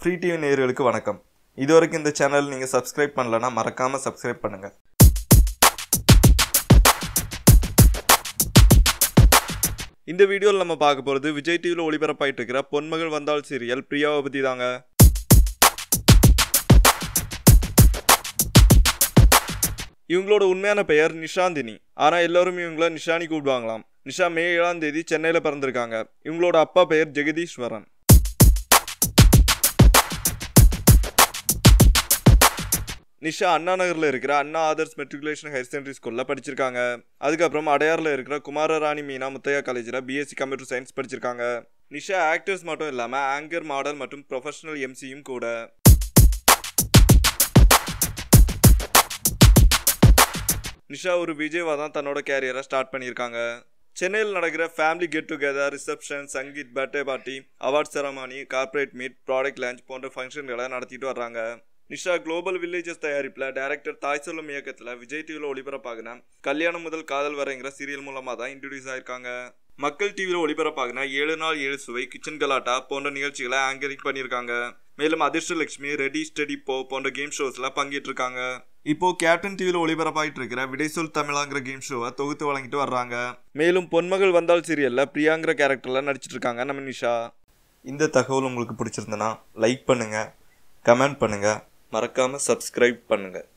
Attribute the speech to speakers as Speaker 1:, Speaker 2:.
Speaker 1: free TV நேயர்களுக்கு வணக்கம் இதுவரைக்கும் இந்த சேனல் நீங்கள் சப்ஸ்கிரைப் பண்ணலன்னா மறக்காமல் சப்ஸ்கிரைப் பண்ணுங்கள் இந்த வீடியோவில் நம்ம பார்க்க போகிறது விஜய் டிவியில் ஒளிபரப்பாயிட்டு இருக்கிற பொன்மகள் வந்தால் சீரியல் பிரியாவை பற்றி தாங்க இவங்களோட உண்மையான பெயர் நிஷாந்தினி ஆனால் எல்லாரும் இவங்கள நிஷானி கூப்பிடுவாங்களாம் நிஷா மே ஏழாம் தேதி சென்னையில் பிறந்திருக்காங்க இவங்களோட அப்பா பெயர் ஜெகதீஸ்வரன் நிஷா அண்ணா நகரில் இருக்கிற Anna Adarsh matriculation higher secondary ஸ்கூலில் படிச்சிருக்காங்க அதுக்கப்புறம் அடையாரில் இருக்கிற குமாரராணி மீனா முத்தையா காலேஜில் பிஎஸ்சி கம்ப்யூட்டர் சயின்ஸ் படிச்சிருக்காங்க நிஷா ஆக்டர்ஸ் மட்டும் இல்லாமல் ஆங்கர் மாடல் மற்றும் ப்ரொஃபஷனல் எம்சியும் கூட நிஷா ஒரு விஜயவா தான் தன்னோட கேரியரை ஸ்டார்ட் பண்ணியிருக்காங்க சென்னையில் நடக்கிற family get together reception Sangeet birthday party award ceremony corporate meet product launch போன்ற ஃபங்க்ஷன்களை நடத்திட்டு வர்றாங்க நிஷா குளோபல் வில்லேஜஸ் தயாரிப்பில் டைரக்டர் தாய் சொல்லும் இயக்கத்தில் விஜய் டிவியில் ஒளிபரப்பாகின கல்யாணம் முதல் காதல் வரைங்கிற சீரியல் மூலமாக தான் இன்ட்ரடியூஸ் ஆயிருக்காங்க மக்கள் டிவியில் ஒளிபரப்பாகின ஏழு நாள் ஏழு சுவை கிச்சன் கலாட்டா போன்ற நிகழ்ச்சிகளை ஆங்கரிங் பண்ணியிருக்காங்க மேலும் அதிர்ஷ்டலட்சுமி ரெடி ஸ்டடி போ போன்ற கேம் ஷோஸ்ல பங்கேற்றிருக்காங்க இப்போ கேப்டன் டிவியில் ஒளிபரப்பாயிட்டு இருக்கிற விடை சொல் தமிழாங்கிற கேம் ஷோவை தொகுத்து வழங்கிட்டு வர்றாங்க மேலும் பொன்மகள் வந்தால் சீரியல்ல பிரியாங்கிற கேரக்டர்ல நடிச்சிட்டு இருக்காங்க நம்ம நிஷா இந்த தகவல் உங்களுக்கு பிடிச்சிருந்தனா லைக் பண்ணுங்க கமெண்ட் பண்ணுங்க மறக்காம சப்ஸ்கிரைப் பண்ணுங்க